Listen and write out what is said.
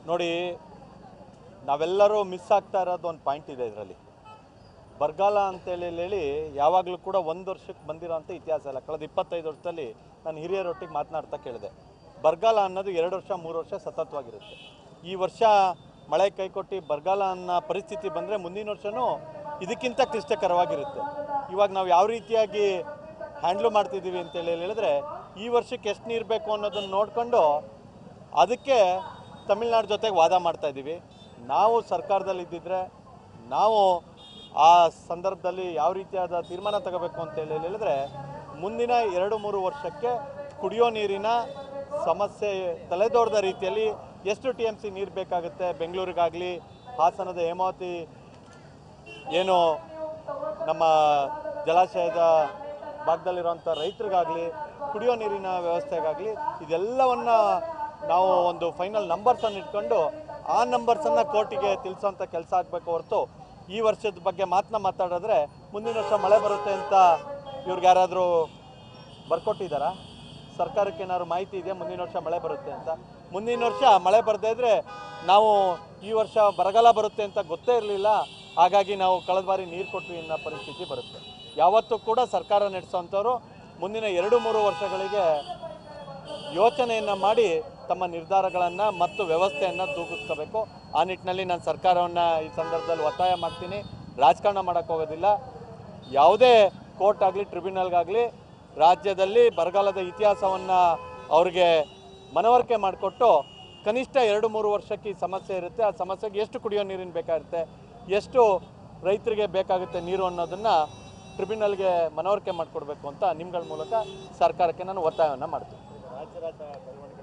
ನೋಡಿ ನಾವೆಲ್ಲರೂ ಮಿಸ್ ಆಗ್ತಾ ಇರೋದು ಒಂದು ಪಾಯಿಂಟ್ ಇದೆ ಇದರಲ್ಲಿ ಬರಗಾಲ ಅಂತೇಳಿ ಹೇಳಿ ಯಾವಾಗಲೂ ಕೂಡ ಒಂದು ವರ್ಷಕ್ಕೆ ಬಂದಿರೋಂಥ ಇತಿಹಾಸ ಇಲ್ಲ ಕಳೆದ ಇಪ್ಪತ್ತೈದು ವರ್ಷದಲ್ಲಿ ನಾನು ಹಿರಿಯರೊಟ್ಟಿಗೆ ಮಾತನಾಡ್ತಾ ಕೇಳಿದೆ ಬರಗಾಲ ಅನ್ನೋದು ಎರಡು ವರ್ಷ ಮೂರು ವರ್ಷ ಸತತವಾಗಿರುತ್ತೆ ಈ ವರ್ಷ ಮಳೆ ಕೈಕೊಟ್ಟು ಬರಗಾಲ ಅನ್ನೋ ಪರಿಸ್ಥಿತಿ ಬಂದರೆ ಮುಂದಿನ ವರ್ಷವೂ ಇದಕ್ಕಿಂತ ಕ್ಲಿಷ್ಟಕರವಾಗಿರುತ್ತೆ ಇವಾಗ ನಾವು ಯಾವ ರೀತಿಯಾಗಿ ಹ್ಯಾಂಡ್ಲ್ ಮಾಡ್ತಿದ್ದೀವಿ ಅಂತೇಳಿ ಹೇಳಿದ್ರೆ ಈ ವರ್ಷಕ್ಕೆ ಎಷ್ಟು ನೀರು ಬೇಕು ಅನ್ನೋದನ್ನು ನೋಡಿಕೊಂಡು ಅದಕ್ಕೆ ತಮಿಳ್ನಾಡು ಜೊತೆಗೆ ವಾದ ಮಾಡ್ತಾ ಇದ್ದೀವಿ ನಾವು ಸರ್ಕಾರದಲ್ಲಿ ಇದ್ದಿದ್ರೆ ನಾವು ಆ ಸಂದರ್ಭದಲ್ಲಿ ಯಾವ ರೀತಿಯಾದ ತೀರ್ಮಾನ ತಗೋಬೇಕು ಅಂತೇಳಿ ಹೇಳಿದ್ರೆ ಮುಂದಿನ ಎರಡು ಮೂರು ವರ್ಷಕ್ಕೆ ಕುಡಿಯೋ ನೀರಿನ ಸಮಸ್ಯೆ ತಲೆದೋರದ ರೀತಿಯಲ್ಲಿ ಎಷ್ಟು ಟಿ ಎಮ್ ಸಿ ನೀರು ಬೇಕಾಗುತ್ತೆ ಬೆಂಗಳೂರಿಗಾಗಲಿ ಹಾಸನದ ಹೇಮಾವತಿ ಏನು ನಮ್ಮ ಜಲಾಶಯದ ಭಾಗದಲ್ಲಿರುವಂಥ ರೈತರಿಗಾಗಲಿ ಕುಡಿಯೋ ನೀರಿನ ವ್ಯವಸ್ಥೆಗಾಗಲಿ ಇದೆಲ್ಲವನ್ನ ನಾವು ಒಂದು ಫೈನಲ್ ನಂಬರ್ಸನ್ನು ಇಟ್ಕೊಂಡು ಆ ನಂಬರ್ಸನ್ನು ಕೋರ್ಟಿಗೆ ತಿಳಿಸೋಂಥ ಕೆಲಸ ಆಗಬೇಕು ಹೊರತು ಈ ವರ್ಷದ ಬಗ್ಗೆ ಮಾತನ್ನ ಮಾತಾಡಿದ್ರೆ ಮುಂದಿನ ವರ್ಷ ಮಳೆ ಬರುತ್ತೆ ಅಂತ ಇವ್ರಿಗೆ ಯಾರಾದರೂ ಬರ್ಕೊಟ್ಟಿದ್ದಾರಾ ಸರ್ಕಾರಕ್ಕೆ ಏನಾದ್ರು ಮಾಹಿತಿ ಇದೆಯಾ ಮುಂದಿನ ವರ್ಷ ಮಳೆ ಬರುತ್ತೆ ಅಂತ ಮುಂದಿನ ವರ್ಷ ಮಳೆ ಬರದೇ ಇದ್ರೆ ನಾವು ಈ ವರ್ಷ ಬರಗಾಲ ಬರುತ್ತೆ ಅಂತ ಗೊತ್ತೇ ಇರಲಿಲ್ಲ ಹಾಗಾಗಿ ನಾವು ಕಳೆದ ಬಾರಿ ನೀರು ಕೊಟ್ವಿ ಅನ್ನೋ ಪರಿಸ್ಥಿತಿ ಬರುತ್ತೆ ಯಾವತ್ತೂ ಕೂಡ ಸರ್ಕಾರ ನಡೆಸೋಂಥವ್ರು ಮುಂದಿನ ಎರಡು ಮೂರು ವರ್ಷಗಳಿಗೆ ಯೋಚನೆಯನ್ನು ಮಾಡಿ ತಮ್ಮ ನಿರ್ಧಾರಗಳನ್ನು ಮತ್ತು ವ್ಯವಸ್ಥೆಯನ್ನು ತೂಗಿಸ್ಕೋಬೇಕು ಆ ನಿಟ್ಟಿನಲ್ಲಿ ನಾನು ಸರ್ಕಾರವನ್ನು ಈ ಸಂದರ್ಭದಲ್ಲಿ ಒತ್ತಾಯ ಮಾಡ್ತೀನಿ ರಾಜಕಾರಣ ಮಾಡೋಕ್ಕೆ ಹೋಗೋದಿಲ್ಲ ಯಾವುದೇ ಕೋರ್ಟ್ ಆಗಲಿ ಟ್ರಿಬ್ಯುನಲ್ಗಾಗಲಿ ರಾಜ್ಯದಲ್ಲಿ ಬರಗಾಲದ ಇತಿಹಾಸವನ್ನು ಅವ್ರಿಗೆ ಮನವರಿಕೆ ಮಾಡಿಕೊಟ್ಟು ಕನಿಷ್ಠ ಎರಡು ಮೂರು ವರ್ಷಕ್ಕೆ ಈ ಸಮಸ್ಯೆ ಇರುತ್ತೆ ಆ ಸಮಸ್ಯೆಗೆ ಎಷ್ಟು ಕುಡಿಯೋ ನೀರಿನ ಬೇಕಾಗುತ್ತೆ ಎಷ್ಟು ರೈತರಿಗೆ ಬೇಕಾಗುತ್ತೆ ನೀರು ಅನ್ನೋದನ್ನು ಟ್ರಿಬ್ಯುನಲ್ಗೆ ಮನವರಿಕೆ ಮಾಡಿಕೊಡ್ಬೇಕು ಅಂತ ನಿಮ್ಗಳ ಮೂಲಕ ಸರ್ಕಾರಕ್ಕೆ ನಾನು ಒತ್ತಾಯವನ್ನು ಮಾಡ್ತೀನಿ ರಾಜ್ಯ ರಾಜ್ಯ ಬೆಳವಣಿಗೆ